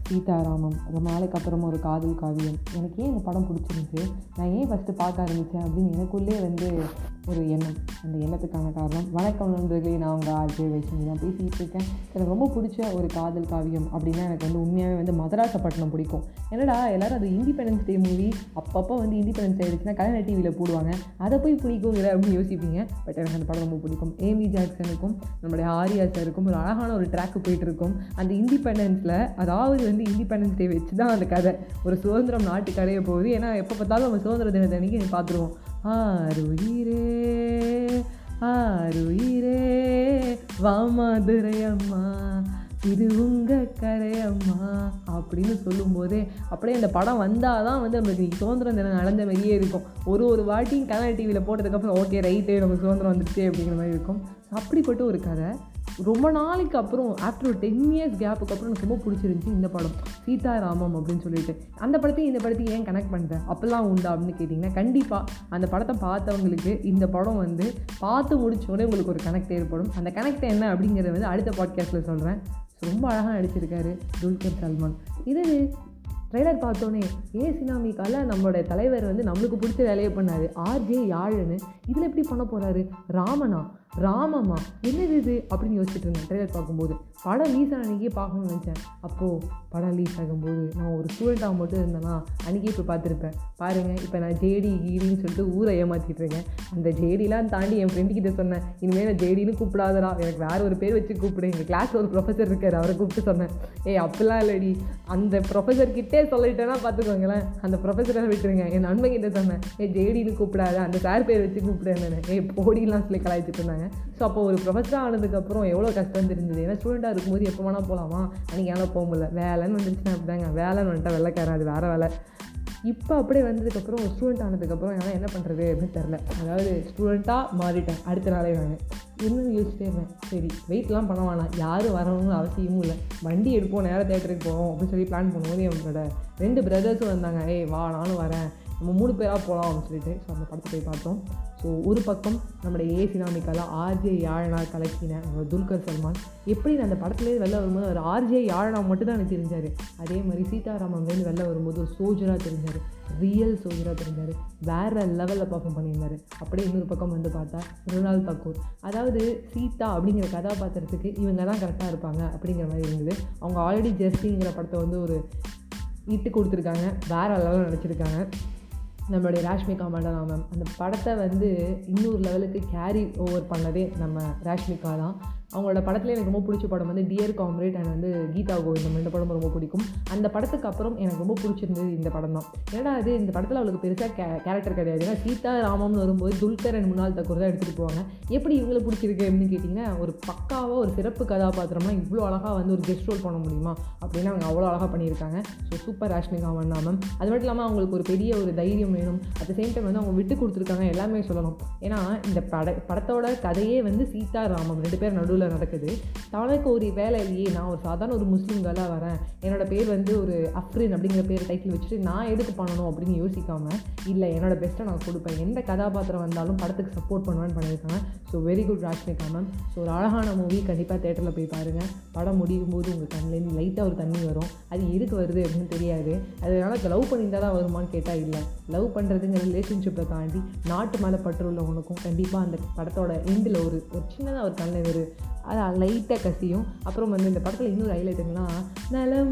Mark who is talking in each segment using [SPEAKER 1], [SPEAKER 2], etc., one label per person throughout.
[SPEAKER 1] சீதாராமம் ரொம்ப நாளைக்கு அப்புறமா ஒரு காதல் காவியம் எனக்கு ஏன் இந்த படம் பிடிச்சிருந்துச்சு நான் ஏன் ஃபஸ்ட்டு பார்க்க ஆரம்பித்தேன் அப்படின்னு எனக்குள்ளே வந்து ஒரு எண்ணம் அந்த எண்ணத்துக்கான காரணம் வணக்கம் நண்பர்களே நான் உங்கள் ஆர்ஜே வைஷ்ணவி தான் பேசிகிட்டு இருக்கேன் எனக்கு ரொம்ப பிடிச்ச ஒரு காதல் காவியம் அப்படின்னா எனக்கு வந்து உண்மையாகவே வந்து மதராசப்பட்டினம் பிடிக்கும் என்னடா எல்லாரும் அது இண்டிபெண்டன்ஸ் டே மூவி அப்பப்போ வந்து இண்டிபெண்டன்ஸ் டே ஆயிடுச்சுன்னா கலைஞர் டிவியில் போடுவாங்க அதை போய் பிடிக்குங்கிற அப்படின்னு யோசிப்பீங்க பட் எனக்கு அந்த படம் ரொம்ப பிடிக்கும் ஏமி ஜாக்சனுக்கும் நம்மளுடைய ஆரியா சாருக்கும் ஒரு அழகான ஒரு ட்ராக்கு போயிட்டு இருக்கும் அந்த இண்டிபெண்டன்ஸில் அதாவது வந்து இண்டிபெண்டன்ஸ் டே வச்சு தான் அந்த கதை ஒரு சுதந்திரம் நாட்டு கதைய போகுது ஏன்னா எப்போ பார்த்தாலும் நம்ம சுதந்திர தினத்தை அன்றைக்கி நீ பார்த்துருவோம் ஆருயிரே ஆருயிரே வாமாதுரை அம்மா இது உங்கள் கரையம்மா அப்படின்னு சொல்லும்போதே அப்படியே அந்த படம் வந்தால் தான் வந்து நம்மளுக்கு இன்னைக்கு சுதந்திரம் தினம் நடந்த மாதிரியே இருக்கும் ஒரு ஒரு வாட்டியும் கனல் டிவியில் போட்டதுக்கப்புறம் ஓகே ரைட்டு நமக்கு சுதந்திரம் வந்துடுச்சு அப்படிங்கிற மாதிரி இருக்கும் அப்படிப்பட்ட ஒரு கதை ரொம்ப நாளைக்கு அப்புறம் ஆஃப்டர் ஒரு டென் இயர்ஸ் கேப்புக்கு அப்புறம் எனக்கு ரொம்ப பிடிச்சிருந்துச்சி இந்த படம் சீதாராமம் அப்படின்னு சொல்லிட்டு அந்த படத்தையும் இந்த படத்தையும் ஏன் கனெக்ட் பண்ணுறேன் அப்போல்லாம் உண்டா அப்படின்னு கேட்டிங்கன்னா கண்டிப்பாக அந்த படத்தை பார்த்தவங்களுக்கு இந்த படம் வந்து பார்த்து முடிச்ச உடனே உங்களுக்கு ஒரு கனெக்ட் ஏற்படும் அந்த கனெக்ட் என்ன அப்படிங்கிறத வந்து அடுத்த பாட்காஸ்ட்டில் சொல்கிறேன் ரொம்ப அழகாக நடிச்சிருக்காரு துல்கர் சல்மான் இது ட்ரெய்லர் பார்த்தோன்னே ஏ சினாமிக்கால நம்மளோட தலைவர் வந்து நம்மளுக்கு பிடிச்ச வேலையை பண்ணார் ஆர்ஜே யாழுன்னு இதில் எப்படி பண்ண போகிறாரு ராமனா ராமம்மா என்னது இது அப்படின்னு யோசிச்சுட்டு இருந்தேன் ட்ரெய்லர் பார்க்கும்போது படம் லீஸ் ஆன அன்றைக்கே பார்க்கணும்னு நினச்சேன் அப்போது படம் லீஸ் ஆகும்போது நான் ஒரு ஸ்டூடெண்ட்டாக மட்டும் இருந்தேன்னா அன்றைக்கே போய் பார்த்துருப்பேன் பாருங்கள் இப்போ நான் ஜேடி கீடின்னு சொல்லிட்டு ஊரை ஏமாற்றிட்டு இருக்கேன் அந்த ஜேடிலாம் தாண்டி என் ஃப்ரெண்டு கிட்ட சொன்னேன் இனிமேல் நான் ஜேடின்னு கூப்பிடாதடா எனக்கு வேறு ஒரு பேர் வச்சு கூப்பிடு எங்கள் கிளாஸில் ஒரு ப்ரொஃபஸர் இருக்கார் அவரை கூப்பிட்டு சொன்னேன் ஏய் அப்படிலாம் இல்லடி அந்த ப்ரொஃபஸர் கிட்டே சொல்லிட்டேன்னா பார்த்துக்கோங்களேன் அந்த ப்ரொஃபஸரை விட்டுருங்க என் நண்பன் கிட்ட சொன்னேன் ஏ ஜேடின்னு கூப்பிடாத அந்த சார் பேர் வச்சு கூப்பிடு என்னன்னு ஏய் போடிலாம் சொல்லி கலாய்ச்சிட்டு இருந்தாங்க ஸோ அப்போ ஒரு ப்ரொஃபஸராக ஆனதுக்கப்புறம் எவ்வளோ கஷ்டம் தெரிஞ்சது ஏன்னா ஸ்டூடெண்ட்டாக இருக்கும்போது எப்போ வேணால் போகலாமா அன்றைக்கி ஏன்னா போக முடியல வேலைன்னு வந்துருச்சுன்னா அப்படிதாங்க வேலைன்னு வந்துட்டா வெள்ளைக்காரன் அது வேறு வேலை இப்போ அப்படியே வந்ததுக்கப்புறம் ஒரு ஸ்டூடெண்ட் ஆனதுக்கப்புறம் என்னால் என்ன பண்ணுறது அப்படின்னு தெரில அதாவது ஸ்டூடெண்ட்டாக மாறிட்டேன் அடுத்த நாளே நான் இன்னும் யோசிச்சிட்டே இருந்தேன் சரி வெயிட்லாம் பண்ண வேணாம் யாரும் வரணும்னு அவசியமும் இல்லை வண்டி எடுப்போம் நேராக தேட்டருக்கு போவோம் அப்படின்னு சொல்லி பிளான் பண்ணும்போது என்னோட ரெண்டு பிரதர்ஸும் வந்தாங்க ஏய் வா நானும் வரேன் நம்ம மூணு பேராக போகலாம் அப்படின்னு சொல்லிட்டு ஸோ அந்த படத்தை போய் பார்த்தோம் ஸோ ஒரு பக்கம் நம்மளுடைய ஏ சினாமிக்கால ஆர்ஜே யாழனா கலக்கின நம்ம துல்கர் சல்மான் எப்படி அந்த படத்துலேயே வெளில வரும்போது அவர் ஆர்ஜே யாழனா மட்டும் தான் எனக்கு தெரிஞ்சார் அதே மாதிரி சீதாராமன்லேருந்து வெளில வரும்போது ஒரு சோஜராக தெரிஞ்சார் ரியல் சோஜராக தெரிஞ்சார் வேறு லெவலில் பர்ஃபார்ம் பண்ணியிருந்தார் அப்படியே இன்னொரு பக்கம் வந்து பார்த்தா ருணால் தாக்கூர் அதாவது சீதா அப்படிங்கிற கதாபாத்திரத்துக்கு இவங்க தான் கரெக்டாக இருப்பாங்க அப்படிங்கிற மாதிரி இருந்தது அவங்க ஆல்ரெடி ஜெர்சிங்கிற படத்தை வந்து ஒரு இட்டு கொடுத்துருக்காங்க வேறு லெவலில் நடிச்சிருக்காங்க நம்மளுடைய ராஷ்மிகா மண்டனா மேம் அந்த படத்தை வந்து இன்னொரு லெவலுக்கு கேரி ஓவர் பண்ணதே நம்ம ராஷ்மிகா தான் அவங்களோட படத்தில் எனக்கு ரொம்ப பிடிச்ச படம் வந்து டியர் காம்ரேட் அண்ட் வந்து கீதா கோவிந்தம் இந்த படம் ரொம்ப பிடிக்கும் அந்த படத்துக்கு அப்புறம் எனக்கு ரொம்ப பிடிச்சிருந்தது இந்த படம் தான் ஏன்னா அது இந்த படத்தில் அவளுக்கு பெருசாக கே கேரக்டர் கிடையாது ஏன்னா சீதா ராமம்னு வரும்போது துல்கர் அண்ட் முன்னாள் தக்கூர் தான் எடுத்துகிட்டு போவாங்க எப்படி இவங்களுக்கு பிடிச்சிருக்கு அப்படின்னு கேட்டிங்கன்னா ஒரு பக்காவாக ஒரு சிறப்பு கதாபாத்திரமா இவ்வளோ அழகாக வந்து ஒரு கெஸ்ட் ரோல் பண்ண முடியுமா அப்படின்னு அவங்க அவ்வளோ அழகாக பண்ணியிருக்காங்க ஸோ சூப்பர் ராஷ்மிகா மன்னா மேம் அது மட்டும் இல்லாமல் அவங்களுக்கு ஒரு பெரிய ஒரு தைரியம் வேணும் அட் சேம் டைம் வந்து அவங்க விட்டு கொடுத்துருக்காங்க எல்லாமே சொல்லணும் ஏன்னா இந்த பட படத்தோட கதையே வந்து சீதா ராமம் ரெண்டு பேர் நடுவில் நடக்குது தனக்கு ஒரு வேலை இல்லையே நான் ஒரு சாதாரண ஒரு முஸ்லீம் கேர்ளாக வரேன் என்னோட பேர் வந்து ஒரு அஃப்ரின் அப்படிங்கிற பேர் டைட்டில் வச்சுட்டு நான் எதுக்கு பண்ணணும் அப்படின்னு யோசிக்காமல் இல்லை என்னோட பெஸ்ட்டை நான் கொடுப்பேன் எந்த கதாபாத்திரம் வந்தாலும் படத்துக்கு சப்போர்ட் பண்ணுவேன்னு பண்ணியிருக்காங்க so very good Rashmika ma'am so ஒரு அழகான மூவி கண்டிப்பாக தேட்டரில் போய் பாருங்கள் படம் முடியும் போது உங்கள் கண்ணிலேருந்து லைட்டாக ஒரு தண்ணி வரும் அது எதுக்கு வருது அப்படின்னு தெரியாது அதனால் லவ் பண்ணியிருந்தா தான் வருமான்னு கேட்டால் இல்லை லவ் பண்ணுறதுங்கிற ரிலேஷன்ஷிப்பை தாண்டி நாட்டு மேலே பற்று உள்ளவனுக்கும் கண்டிப்பாக அந்த படத்தோட எண்டில் ஒரு ஒரு சின்னதாக ஒரு கண்ணில் ஒரு அது லைட்டாக கசியும் அப்புறம் வந்து இந்த படத்தில் இன்னொரு ஹைலைட்டுங்கன்னா நலம்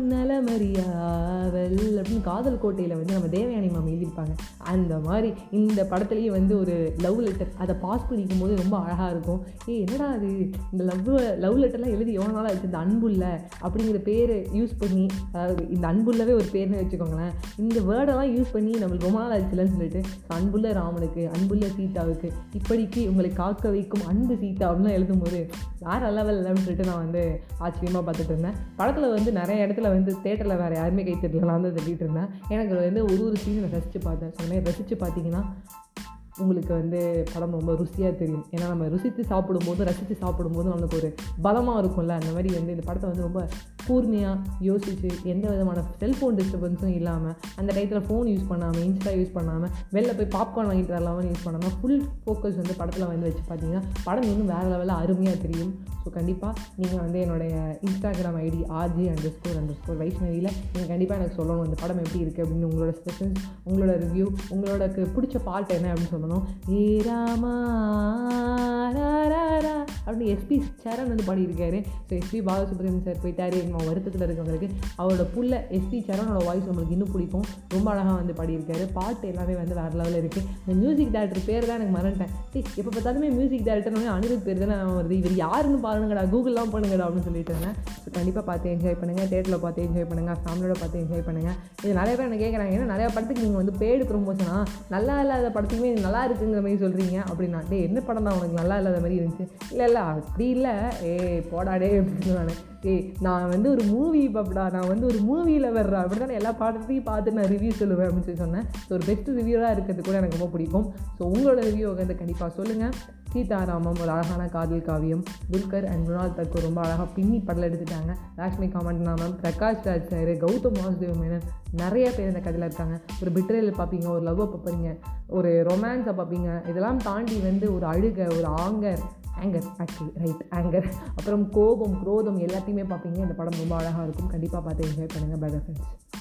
[SPEAKER 1] நலமறியாவல் அப்படின்னு காதல் கோட்டையில் வந்து நம்ம தேவயானி மேம் எழுதியிருப்பாங்க அந்த மாதிரி இந்த படத்துலேயும் வந்து ஒரு லவ் லெட்டர் அதை பாஸ் பண்ணிக்கும் போது ரொம்ப அழகாக இருக்கும் ஏய் என்னடா அது இந்த லவ் லவ் லெட்டர்லாம் எழுதி எவ்வளோ நாள் ஆச்சு இந்த அன்புள்ள அப்படிங்கிற பேர் யூஸ் பண்ணி அதாவது இந்த அன்புள்ளவே ஒரு பேர்னு வச்சுக்கோங்களேன் இந்த வேர்டெல்லாம் யூஸ் பண்ணி நம்மளுக்கு ரொம்ப நாள் ஆச்சுலன்னு சொல்லிட்டு அன்புள்ள ராமனுக்கு அன்புள்ள சீதாவுக்கு இப்படிக்கு உங்களை காக்க வைக்கும் அன்பு சீதா அப்படின்னு எழுதும்போது வேறு லெவல் அப்படின்னு சொல்லிட்டு நான் வந்து ஆச்சரியமாக பார்த்துட்டு இருந்தேன் படத்தில் வந்து நிறைய இடத்துல வந்து தேட்டரில் வேறு யாருமே கை தட்டல நான் வந்து தட்டிகிட்டு இருந்தேன் எனக்கு வந்து ஒரு ஒரு சீனை ரசித்து பார்த்தேன் சொன்னேன் ரசித்து பார்த்தீங்கன்னா உங்களுக்கு வந்து படம் ரொம்ப ருசியாக தெரியும் ஏன்னா நம்ம ருசித்து சாப்பிடும்போது ரசித்து சாப்பிடும்போது நம்மளுக்கு ஒரு பலமாக இருக்கும்ல அந்த மாதிரி வந்து இந்த படத்தை வந்து ரொம்ப கூர்மையாக யோசித்து எந்த விதமான செல்ஃபோன் டிஸ்டர்பன்ஸும் இல்லாமல் அந்த டயத்தில் ஃபோன் யூஸ் பண்ணாமல் இன்ஸ்டா யூஸ் பண்ணாமல் வெளில போய் பாப்கார்ன் வாங்கிட்டு வரலாமல் யூஸ் பண்ணாமல் ஃபுல் ஃபோக்கஸ் வந்து படத்தில் வந்து வச்சு பார்த்தீங்கன்னா படம் இன்னும் வேறு லெவலில் அருமையாக தெரியும் ஸோ கண்டிப்பாக நீங்கள் வந்து என்னுடைய Instagram ID R G underscore underscore வைஷ்ணவியில் நீங்கள் கண்டிப்பாக எனக்கு சொல்லணும் இந்த படம் எப்படி இருக்குது அப்படின்னு உங்களோட ஸ்பெஷன்ஸ் உங்களோட ரிவ்யூ உங்களோட பிடிச்ச பாட்டு என்ன அப்படின்னு சொல்லணும் ஏ ராமா ரா, ரா, ரா அப்படின்னு எஸ்பி சரண் வந்து பாடியிருக்காரு ஸோ எஸ்பி பாலசுப்ரமணியம் சார் போயிட்டாரு நம்ம வருத்தத்தில் இருக்கவங்களுக்கு அவரோட புள்ள எஸ்பி சரணோட வாய்ஸ் நம்மளுக்கு இன்னும் பிடிக்கும் ரொம்ப அழகாக வந்து பாடியிருக்காரு பாட்டு எல்லாமே வந்து வேறு லெவலில் இருக்குது இந்த மியூசிக் டேரக்டர் பேர் தான் எனக்கு மறந்துட்டேன் டேய் எப்போ பார்த்தாலுமே மியூசிக் டேரக்டர்னு அனிருத் பேர் தானே வருது இவர் யாருன்னு பாருங்கடா கூகுள்லாம் பண்ணுங்கடா அப்படின்னு சொல்லிட்டு இருந்தேன் ஸோ கண்டிப்பாக பார்த்து என்ஜாய் பண்ணுங்கள் தேட்டரில் பார்த்து என்ஜாய் பண்ணுங்கள் ஃபேமிலியோட பார்த்து என்ஜாய் பண்ணுங்கள் இது நிறைய பேர் என்ன கேட்குறாங்க ஏன்னா நிறைய படத்துக்கு நீங்கள் வந்து பேடு ப்ரொமோஷனா நல்லா இல்லாத படத்துக்குமே இது நல்லா இருக்குங்கிற மாதிரி சொல்கிறீங்க அப்படின்னா டே என்ன படம் தான் உனக்கு நல்லா இல்லாத மாதிரி இருந்துச்சு இல்லை இல்லை அப்படி இல்லை ஏய் போடாடே அப்படின்னு நான் ஏய் நான் வந்து ஒரு மூவி பாப்படா நான் வந்து ஒரு மூவியில் வர்றேன் அப்படி தான் எல்லா பாடத்தையும் பார்த்து நான் ரிவ்யூ சொல்லுவேன் அப்படின்னு சொல்லி சொன்னேன் ஸோ ஒரு பெஸ்ட் ரிவ்யூவாக இருக்கிறது கூட எனக்கு ரொம்ப பிடிக்கும் ஸோ உங்களோட ரிவ்யூ வந்து கண்டிப்பாக சொல்லுங்கள் சீதாராமம் ஒரு அழகான காதல் காவியம் துல்கர் அண்ட் மிருணால் தக்கூர் ரொம்ப அழகாக பின்னி படத்தில் எடுத்துட்டாங்க ராஷ்மி காமண்ட்நாமம் பிரகாஷ் ராஜ் சார் கௌதம் வாசுதேவ் மேனன் நிறைய பேர் இந்த கதையில் இருக்காங்க ஒரு பிட்ரேல் பார்ப்பீங்க ஒரு லவ்வை பார்ப்பீங்க ஒரு ரொமான்ஸை பார்ப்பீங்க இதெல்லாம் தாண்டி வந்து ஒரு அழுக ஒரு anchor anchor actually right anchor அப்புறம் கோபம் குரோதம் எல்லாத்தையுமே பார்ப்பீங்க இந்த படம் ரொம்ப அழகாக இருக்கும் கண்டிப்பாக பார்த்து என்ஜாய் பண்ணுங்கள் பை ஃப்ரெண்ட்ஸ்